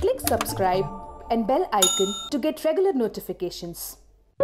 Click subscribe and bell icon to get regular notifications.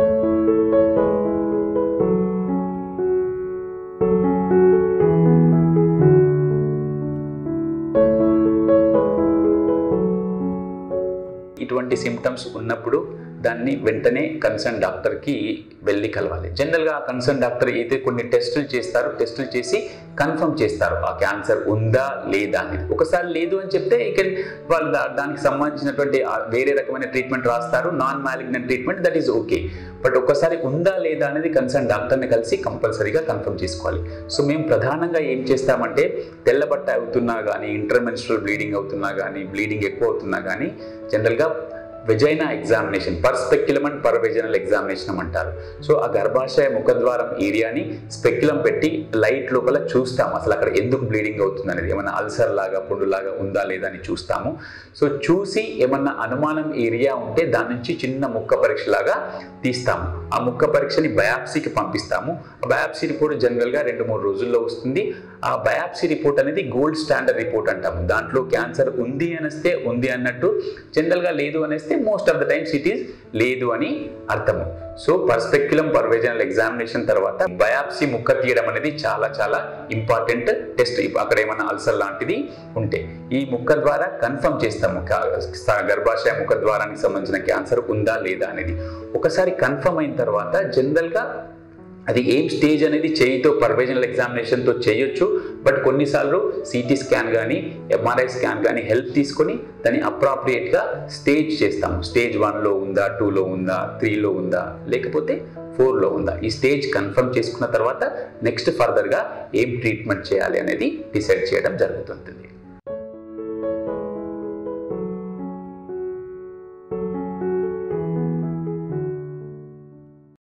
ఇటువంటి symptoms ఉన్నప్పుడు దాన్ని వెంటనే కన్సర్న్ డాక్టర్కి వెళ్ళి కలవాలి జనరల్గా ఆ కన్సర్న్ డాక్టర్ అయితే కొన్ని టెస్టులు చేస్తారు టెస్టులు చేసి కన్ఫర్మ్ చేస్తారు ఆ క్యాన్సర్ ఉందా లేదా అనేది ఒకసారి లేదు అని చెప్తే ఇక వాళ్ళు దా- దానికి సంబంధించినటువంటి ఆ వేరే రకమైన ట్రీట్మెంట్ రాస్తారు non malignant treatment that is okay but ఒకసారి ఉందా లేదా అనేది కన్సర్న్ డాక్టర్ని కలిసి కంపల్సరీగా కన్ఫర్మ్ చేసుకోవాలి సో మేము ప్రధానంగా ఏం చేస్తామంటే తెల్లబట్ట అవుతున్నా కానీ ఇంటర్మెన్స్ట్రల్ బ్లీడింగ్ అవుతున్నా కానీ బ్లీడింగ్ ఎక్కువ అవుతున్నా కానీ జనరల్గా vagina examination per speculum and per vaginal examination అంటారు సో ఆ గర్భాశయ ముఖద్వారం ఏరియాని స్పెక్యులం పెట్టి లైట్ లోపల చూస్తాం అసలు అక్కడ ఎందుకు బ్లీడింగ్ అవుతుంది అనేది ఏమన్నా అల్సర్ లాగా పుండులాగా ఉందా లేదా అని చూస్తాము సో చూసి ఏమన్నా అనుమానం ఏరియా ఉంటే దాని నుంచి చిన్న ముక్క పరీక్ష లాగా తీస్తాము ఆ ముక్క పరీక్షని బయాప్సీకి పంపిస్తాము ఆ బయాప్సీ రిపోర్ట్ జనరల్గా రెండు మూడు రోజుల్లో వస్తుంది ఆ బయాప్సీ రిపోర్ట్ అనేది గోల్డ్ స్టాండర్డ్ రిపోర్ట్ అంటాము దాంట్లో క్యాన్సర్ ఉంది అనిస్తే ఉంది అన్నట్టు జనరల్గా లేదు అనేస్తే most of the times it is లేదు అని అర్థము సో పర్స్పెక్యులం పర్వేజనల్ ఎగ్జామినేషన్ తర్వాత బయాప్సీ ముక్క తీయడం అనేది చాలా చాలా ఇంపార్టెంట్ టెస్ట్ అక్కడ ఏమైనా అల్సర్ లాంటిది ఉంటే ఈ ముక్క ద్వారా కన్ఫర్మ్ చేస్తాము కా- స- గర్భాశయ ముఖ ద్వారానికి సంబంధించిన క్యాన్సర్ ఉందా లేదా అనేది ఒకసారి కన్ఫర్మ్ అయిన తర్వాత జనరల్గా అది ఏం స్టేజ్ అనేది చేయితో పర్వేజనల్ ఎగ్జామినేషన్తో చేయొచ్చు బట్ కొన్నిసార్లు సిటీ స్కాన్ కానీ ఎంఆర్ఐ స్కాన్ కానీ హెల్ప్ తీసుకొని దాన్ని అప్రాప్రియేట్గా స్టేజ్ చేస్తాము స్టేజ్ వన్లో ఉందా టూలో ఉందా త్రీలో ఉందా లేకపోతే ఫోర్లో ఉందా ఈ స్టేజ్ కన్ఫర్మ్ చేసుకున్న తర్వాత నెక్స్ట్ ఫర్దర్గా ఏం ట్రీట్మెంట్ చేయాలి అనేది డిసైడ్ చేయడం జరుగుతుంటుంది